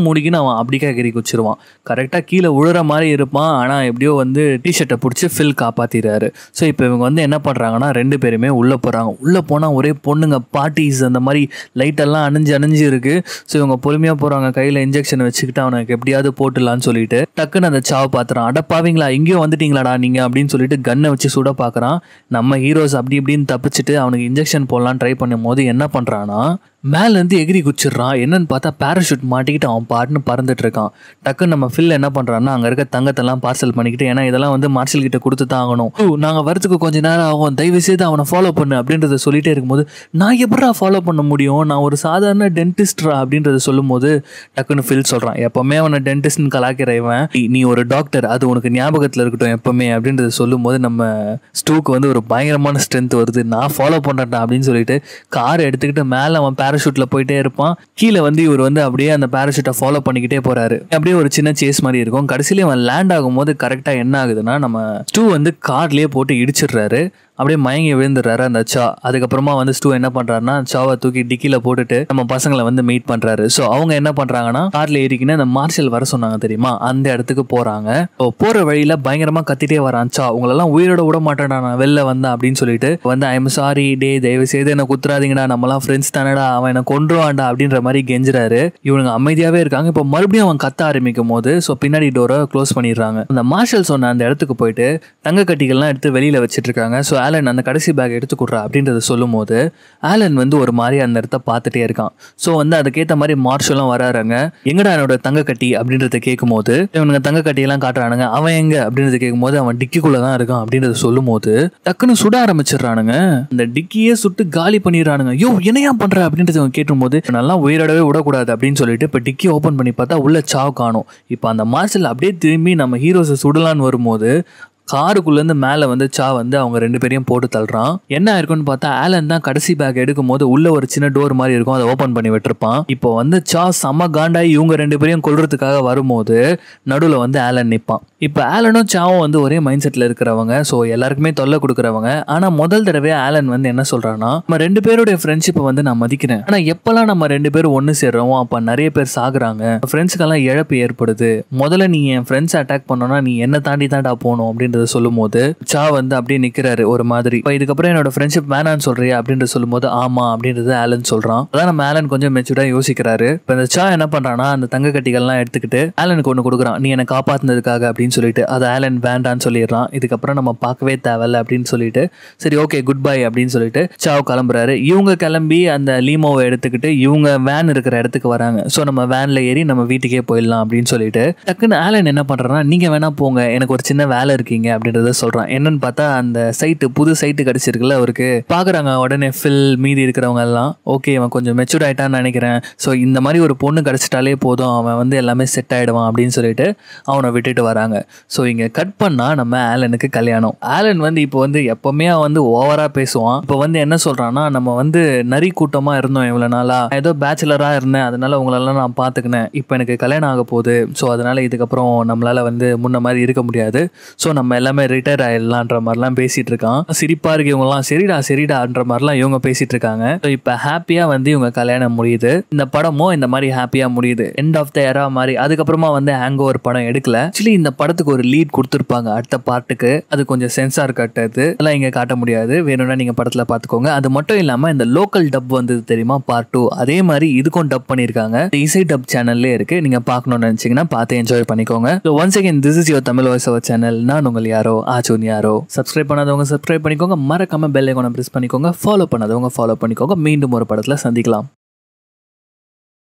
அவன் அப்படிக்கா எகிரி குச்சிருவான் கரெக்டாக கீழே விழுற மாதிரி இருப்பான் ஆனால் எப்படியோ வந்து டிஷர்ட்டை பிடிச்சி ஃபில் காப்பாற்றிடுறாரு ஸோ இப்போ இவங்க வந்து என்ன பண்ணுறாங்கன்னா ரெண்டு பேருமே உள்ளே போகிறாங்க உள்ளே போனால் ஒரே பொண்ணுங்க பார்ட்டிஸ் அந்த மாதிரி லைட்டெல்லாம் அணிஞ்சு அணிஞ்சு இருக்கு ஸோ இவங்க பொறுமையாக போகிறாங்க கையில் இன்ஜெக்ஷன் வச்சுக்கிட்டு அவனுக்கு எப்படியாவது போட்டுடலான்னு சொல்லிட்டு டக்குன்னு அந்த சாவை பார்த்துறான் அடப்பாவீங்களா இங்கேயும் வந்துட்டீங்களாடா நீங்கள் அப்படின்னு சொல்லிட்டு கன்னை வச்சு சுட பார்க்குறான் நம்ம ஹீரோஸ் அப்படி இப்படின்னு தப்பிச்சுட்டு அவனுக்கு இன்ஜெக்ஷன் போடலான்னு ட்ரை பண்ணும் போது என்ன பண்ணுறான்னா மேலேருந்து எகிரி குச்சிடுறான் என்னன்னு பார்த்தா பேராஷூட் மாட்டிக்கிட்டு அவன் பாட்டுன்னு பறந்துட்டு இருக்கான் டக்குன்னு நம்ம ஃபில் என்ன பண்ணுறான்னா அங்கே இருக்க தங்கத்தெல்லாம் பார்சல் பண்ணிக்கிட்டு ஏன்னா இதெல்லாம் வந்து மார்ஷல் கிட்ட கொடுத்து தான் ஆகணும் ஓ நாங்கள் வரதுக்கு கொஞ்ச நேரம் ஆகும் தயவு செய்து அவனை ஃபாலோ பண்ணு அப்படின்றத சொல்லிட்டே இருக்கும்போது நான் எப்படா ஃபாலோ பண்ண முடியும் நான் ஒரு சாதாரண டென்டிஸ்ட்ரா அப்படின்றத சொல்லும்போது டக்குன்னு ஃபில் சொல்கிறான் எப்போவுமே அவனை டென்டிஸ்ட்னு கலாக்கிற இவன் நீ- நீ ஒரு டாக்டர் அது உனக்கு ஞாபகத்தில் இருக்கட்டும் எப்போவுமே அப்படின்றத சொல்லும்போது நம்ம ஸ்டூக்கு வந்து ஒரு பயங்கரமான ஸ்ட்ரென்த் வருது நான் ஃபாலோ பண்ணுறேன்டா அப்படின்னு சொல்லிட்டு கார் எடுத்துக்கிட்டு மேலே அவன் பேராஷூட்டில் போயிட்டே இருப்பான் கீழே வந்து இவர் வந்து அப்படியே அந்த பேராஷூட்டை ஃபாலோ பண்ணிக்கிட்டே போறாரு அப்படியே ஒரு சின்ன சேஸ் மாதிரி இருக்கும் கடைசியில அவன் லேண்ட் ஆகும்போது கரெக்டாக என்ன ஆகுதுன்னா நம்ம ஸ்டூ வந்து கார்லேயே போட்டு இடிச்சிடுறாரு அப்படியே மயங்கி விழுந்துடுறாரு அந்த சா அதுக்கப்புறமா வந்து ஸ்டூ என்ன பண்றாருன்னா சாவை தூக்கி டிக்கில போட்டுட்டு நம்ம பசங்களை வந்து மீட் பண்றாரு ஸோ அவங்க என்ன பண்றாங்கன்னா கார்ல ஏறிக்கின்னு அந்த மார்ஷல் வர சொன்னாங்க தெரியுமா அந்த இடத்துக்கு போறாங்க ஸோ போற வழியில பயங்கரமா கத்திட்டே வரான் சா உங்களெல்லாம் உயிரோட விட மாட்டேன்டா நான் வெளில வந்தேன் அப்படின்னு சொல்லிட்டு வந்து ஐம் சாரி டே தயவு செய்து என்ன குத்துறாதீங்கடா நம்மலாம் ஃப்ரெண்ட்ஸ் தானடா அவன் என்ன கொன்றுவான்டா அப்படின்ற மாதிரி கெஞ்சுறாரு இவனுங்க அமைதியாவே இருக்காங்க இப்போ மறுபடியும் அவன் கத்த ஆரம்பிக்கும் போது ஸோ பின்னாடி டோரை க்ளோஸ் பண்ணிடுறாங்க அந்த மார்ஷல் சொன்ன அந்த இடத்துக்கு போயிட்டு தங்க கட்டிகள்லாம் எடுத்து வெளியில வச்சிட்டு இருக்காங்க ஸோ ஆலன் அந்த கடைசி பேக் எடுத்து கொடுறா அப்படின்றத சொல்லும் போது ஆலன் வந்து ஒரு மாதிரி அந்த இடத்த பார்த்துட்டே இருக்கான் ஸோ வந்து அதுக்கேற்ற மாதிரி மார்ஷலும் வராருங்க எங்கடா என்னோட தங்க கட்டி அப்படின்றத கேட்கும்போது இவனுங்க தங்க கட்டியெல்லாம் காட்டுறானுங்க அவன் எங்க அப்படின்றத கேட்கும்போது அவன் டிக்கிக்குள்ள தான் இருக்கான் அப்படின்றத சொல்லும் போது டக்குன்னு சுட ஆரம்பிச்சிடுறானுங்க இந்த டிக்கியே சுட்டு காலி பண்ணிடுறானுங்க யோ என்னையா பண்ற அப்படின்றத அவன் கேட்டும்போது நல்லா உயிரோடவே விடக்கூடாது அப்படின்னு சொல்லிட்டு இப்போ டிக்கி ஓப்பன் பண்ணி பார்த்தா உள்ள சாவ் காணும் இப்போ அந்த மார்ஷல் அப்படியே திரும்பி நம்ம ஹீரோஸை சுடலான்னு வரும்போது காருக்குள்ளேருந்து மேலே வந்து சா வந்து அவங்க ரெண்டு பேரையும் போட்டு தள்ளுறான் என்ன ஆயிருக்குன்னு பார்த்தா ஆலன் தான் கடைசி பேக் எடுக்கும் போது உள்ள ஒரு சின்ன டோர் மாதிரி இருக்கும் அதை ஓப்பன் பண்ணி விட்டுருப்பான் இப்போ வந்து சா செம்ம காண்டாயி இவங்க ரெண்டு பேரையும் கொல்றதுக்காக வரும்போது நடுவில் வந்து ஆலன் நிற்பான் இப்போ ஆலனும் சாவும் வந்து ஒரே மைண்ட் செட்டில் இருக்கிறவங்க ஸோ எல்லாருக்குமே தொல்லை கொடுக்குறவங்க ஆனால் முதல் தடவை ஆலன் வந்து என்ன சொல்றான்னா நம்ம ரெண்டு பேருடைய ஃப்ரெண்ட்ஷிப்பை வந்து நான் மதிக்கிறேன் ஆனால் எப்போல்லாம் நம்ம ரெண்டு பேரும் ஒன்று சேர்றோம் அப்போ நிறைய பேர் சாகுறாங்க ஃப்ரெண்ட்ஸுக்கெல்லாம் இழப்பு ஏற்படுது முதல்ல நீ என் ஃப்ரெண்ட்ஸ் அட்டாக் பண்ணோன்னா நீ என்ன தாண்டி தாண்டா போகணும் அப்படின்றத சொல்லும் போது சா வந்து அப்படியே நிற்கிறாரு ஒரு மாதிரி இப்போ இதுக்கப்புறம் என்னோட ஃப்ரெண்ட்ஷிப் வேணான்னு சொல்றியா அப்படின்றத சொல்லும்போது ஆமா அப்படின்றது ஆலன் சொல்றான் அதான் நம்ம ஆலன் கொஞ்சம் மெச்சூர்டா யோசிக்கிறாரு இப்போ இந்த சா என்ன பண்றான்னா அந்த தங்க கட்டிகள்லாம் எடுத்துக்கிட்டு ஆலனுக்கு ஒன்று கொடுக்குறான் நீ என்னை காப்பாத்துனதுக்காக அப்படின்னு சொல்லிட்டு அது ஆலன் வேண்டான்னு சொல்லிடுறான் இதுக்கப்புறம் நம்ம பார்க்கவே தேவையில்ல அப்படின்னு சொல்லிட்டு சரி ஓகே குட் பை அப்படின்னு சொல்லிட்டு சாவ் கிளம்புறாரு இவங்க கிளம்பி அந்த லீமோவை எடுத்துக்கிட்டு இவங்க வேன் இருக்கிற இடத்துக்கு வராங்க ஸோ நம்ம வேன்ல ஏறி நம்ம வீட்டுக்கே போயிடலாம் அப்படின்னு சொல்லிட்டு டக்குன்னு ஆலன் என்ன பண்றாருன்னா நீங்க வேணா போங்க எனக்கு ஒரு சின்ன வேலை இருக்கீங்க அப்படின்றத சொல்றான் என்னன்னு பார்த்தா அந்த சைட்டு புது சைட்டு கிடைச்சிருக்குல்ல அவருக்கு பாக்குறாங்க உடனே ஃபில் மீதி இருக்கிறவங்க எல்லாம் ஓகே அவன் கொஞ்சம் மெச்சூர் ஆயிட்டான்னு நினைக்கிறேன் ஸோ இந்த மாதிரி ஒரு பொண்ணு கிடைச்சிட்டாலே போதும் அவன் வந்து எல்லாமே செட் ஆயிடுவான் அப்படின்னு சொல்லிட்டு அவனை விட்டுட்டு வராங்க ஸோ இங்க கட் பண்ணா நம்ம ஆலனுக்கு கல்யாணம் ஆலன் வந்து இப்போ வந்து எப்பவுமே அவன் வந்து ஓவரா பேசுவான் இப்போ வந்து என்ன சொல்றான்னா நம்ம வந்து நரி கூட்டமா இருந்தோம் இவ்வளவு நாளா நான் ஏதோ பேச்சுலரா இருந்தேன் அதனால உங்களெல்லாம் நான் பார்த்துக்கினேன் இப்போ எனக்கு கல்யாணம் ஆக போகுது ஸோ அதனால இதுக்கப்புறம் நம்மளால வந்து முன்ன மாதிரி இருக்க முடியாது ஸோ நம்ம எல்லாமே ரிட்டையர் ஆயிடலான்ற மாதிரிலாம் பேசிட்டு இருக்கான் சிரிப்பா இருக்கு இவங்கலாம் சரிடா சரிடான்ற மாதிரிலாம் இவங்க பேசிட்டு இருக்காங்க ஸோ இப்போ ஹாப்பியா வந்து இவங்க கல்யாணம் முடியுது இந்த படமும் இந்த மாதிரி ஹாப்பியா முடியுது எண்ட் ஆஃப் த எரா மாதிரி அதுக்கப்புறமா வந்து ஹேங் ஓவர் படம் எடுக்கல ஆக்சுவலி இந்த படத்துக்கு ஒரு லீட் கொடுத்துருப்பாங்க அடுத்த பார்ட்டுக்கு அது கொஞ்சம் சென்சார் கட்டது அதெல்லாம் இங்க காட்ட முடியாது வேணும்னா நீங்க படத்துல பாத்துக்கோங்க அது மட்டும் இல்லாம இந்த லோக்கல் டப் வந்தது தெரியுமா பார்ட் டூ அதே மாதிரி இதுக்கும் டப் பண்ணிருக்காங்க இசை டப் சேனல்லே இருக்கு நீங்க பார்க்கணும்னு நினைச்சீங்கன்னா பார்த்து என்ஜாய் பண்ணிக்கோங்க so once again this is your Tamil voice over channel நான் உங்கள் யாரோ ஆச்சோன் யாரோ சப்ஸ்கிரைப் பண்ணாதவங்க சப்ஸ்கிரைப் பண்ணிக்கோங்க மறக்காம பெல் ஐக்கானை ப்ரெஸ் பண்ணிக்கோங்க ஃபாலோ பண்ணாதவங்க ஃபாலோ பண்ணிக்கோங்க மீண்டும் ஒரு படத்துல சந்திக்கலாம்